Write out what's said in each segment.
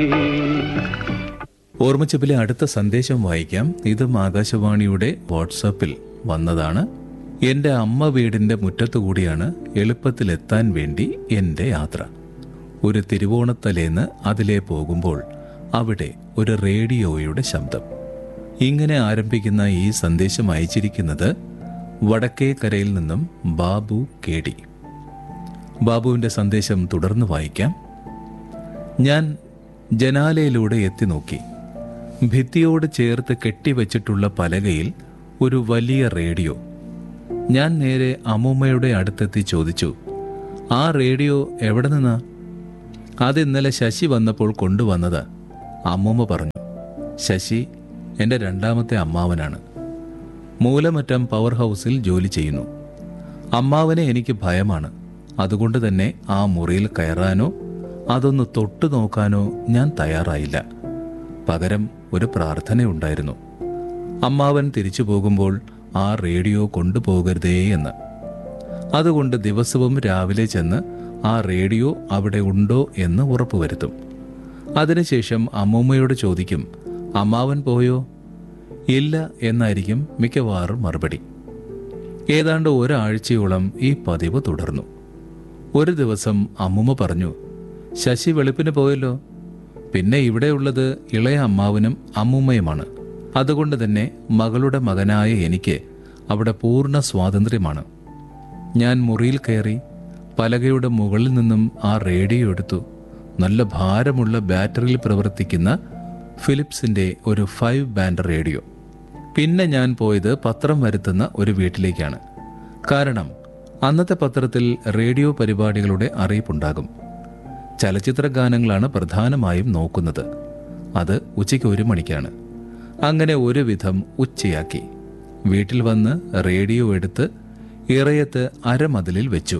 ഓർമ്മച്ചപ്പിലെ അടുത്ത സന്ദേശം വായിക്കാം ഇതും ആകാശവാണിയുടെ വാട്സാപ്പിൽ വന്നതാണ് എൻ്റെ അമ്മ വീടിൻ്റെ മുറ്റത്തു കൂടിയാണ് എളുപ്പത്തിലെത്താൻ വേണ്ടി എൻ്റെ യാത്ര ഒരു തിരുവോണത്തലേന്ന് അതിലേ പോകുമ്പോൾ അവിടെ ഒരു റേഡിയോയുടെ ശബ്ദം ഇങ്ങനെ ആരംഭിക്കുന്ന ഈ സന്ദേശം അയച്ചിരിക്കുന്നത് വടക്കേക്കരയിൽ നിന്നും ബാബു കെ ഡി ബാബുവിൻ്റെ സന്ദേശം തുടർന്ന് വായിക്കാം ഞാൻ ജനാലയിലൂടെ എത്തി നോക്കി ഭിത്തിയോട് ചേർത്ത് കെട്ടിവെച്ചിട്ടുള്ള പലകയിൽ ഒരു വലിയ റേഡിയോ ഞാൻ നേരെ അമ്മൂമ്മയുടെ അടുത്തെത്തി ചോദിച്ചു ആ റേഡിയോ എവിടെ നിന്നാ അത് ഇന്നലെ ശശി വന്നപ്പോൾ കൊണ്ടുവന്നത് അമ്മൂമ്മ പറഞ്ഞു ശശി എൻ്റെ രണ്ടാമത്തെ അമ്മാവനാണ് മൂലമറ്റം പവർ ഹൗസിൽ ജോലി ചെയ്യുന്നു അമ്മാവനെ എനിക്ക് ഭയമാണ് അതുകൊണ്ട് തന്നെ ആ മുറിയിൽ കയറാനോ അതൊന്ന് തൊട്ടു നോക്കാനോ ഞാൻ തയ്യാറായില്ല പകരം ഒരു പ്രാർത്ഥനയുണ്ടായിരുന്നു അമ്മാവൻ തിരിച്ചു പോകുമ്പോൾ ആ റേഡിയോ കൊണ്ടുപോകരുതേ എന്ന് അതുകൊണ്ട് ദിവസവും രാവിലെ ചെന്ന് ആ റേഡിയോ അവിടെ ഉണ്ടോ എന്ന് ഉറപ്പുവരുത്തും അതിനുശേഷം അമ്മൂമ്മയോട് ചോദിക്കും അമ്മാവൻ പോയോ ഇല്ല എന്നായിരിക്കും മിക്കവാറും മറുപടി ഏതാണ്ട് ഒരാഴ്ചയോളം ഈ പതിവ് തുടർന്നു ഒരു ദിവസം അമ്മുമ്മ പറഞ്ഞു ശശി വെളുപ്പിന് പോയല്ലോ പിന്നെ ഇവിടെയുള്ളത് ഇളയ അമ്മാവനും അമ്മുമ്മയുമാണ് അതുകൊണ്ട് തന്നെ മകളുടെ മകനായ എനിക്ക് അവിടെ പൂർണ്ണ സ്വാതന്ത്ര്യമാണ് ഞാൻ മുറിയിൽ കയറി പലകയുടെ മുകളിൽ നിന്നും ആ റേഡിയോ എടുത്തു നല്ല ഭാരമുള്ള ബാറ്ററിയിൽ പ്രവർത്തിക്കുന്ന ഫിലിപ്സിന്റെ ഒരു ഫൈവ് ബാൻഡ് റേഡിയോ പിന്നെ ഞാൻ പോയത് പത്രം വരുത്തുന്ന ഒരു വീട്ടിലേക്കാണ് കാരണം അന്നത്തെ പത്രത്തിൽ റേഡിയോ പരിപാടികളുടെ അറിയിപ്പുണ്ടാകും ചലച്ചിത്ര ഗാനങ്ങളാണ് പ്രധാനമായും നോക്കുന്നത് അത് ഉച്ചയ്ക്ക് ഒരു മണിക്കാണ് അങ്ങനെ ഒരുവിധം ഉച്ചയാക്കി വീട്ടിൽ വന്ന് റേഡിയോ എടുത്ത് ഇറയത്ത് അരമതിലിൽ വെച്ചു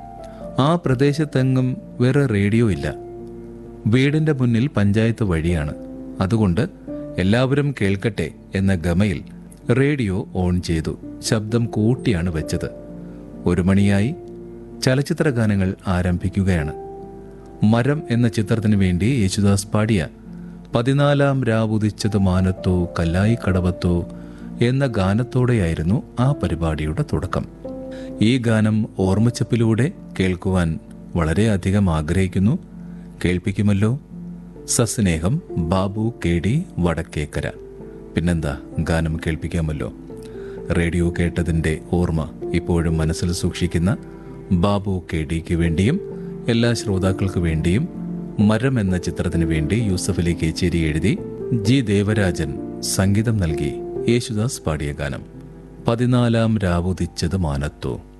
ആ പ്രദേശത്തെങ്ങും വേറെ റേഡിയോ ഇല്ല വീടിന്റെ മുന്നിൽ പഞ്ചായത്ത് വഴിയാണ് അതുകൊണ്ട് എല്ലാവരും കേൾക്കട്ടെ എന്ന ഗമയിൽ റേഡിയോ ഓൺ ചെയ്തു ശബ്ദം കൂട്ടിയാണ് വെച്ചത് ഒരു മണിയായി ചലച്ചിത്ര ഗാനങ്ങൾ ആരംഭിക്കുകയാണ് മരം എന്ന ചിത്രത്തിനു വേണ്ടി യേശുദാസ് പാടിയ പതിനാലാം രാവുദിച്ചത് മാനത്തോ കല്ലായി കടവത്തോ എന്ന ഗാനത്തോടെയായിരുന്നു ആ പരിപാടിയുടെ തുടക്കം ഈ ഗാനം ഓർമ്മച്ചപ്പിലൂടെ കേൾക്കുവാൻ വളരെയധികം ആഗ്രഹിക്കുന്നു കേൾപ്പിക്കുമല്ലോ സസ്നേഹം ബാബു കെ ഡി വടക്കേക്കര പിന്നെന്താ ഗാനം കേൾപ്പിക്കാമല്ലോ റേഡിയോ കേട്ടതിൻ്റെ ഓർമ്മ ഇപ്പോഴും മനസ്സിൽ സൂക്ഷിക്കുന്ന ബാബു കെ ഡിക്ക് വേണ്ടിയും എല്ലാ ശ്രോതാക്കൾക്ക് വേണ്ടിയും മരം എന്ന ചിത്രത്തിന് വേണ്ടി യൂസഫ് അലി കേച്ചേരി എഴുതി ജി ദേവരാജൻ സംഗീതം നൽകി യേശുദാസ് പാടിയ ഗാനം പതിനാലാം രാവുദിച്ചത് മാനത്തോ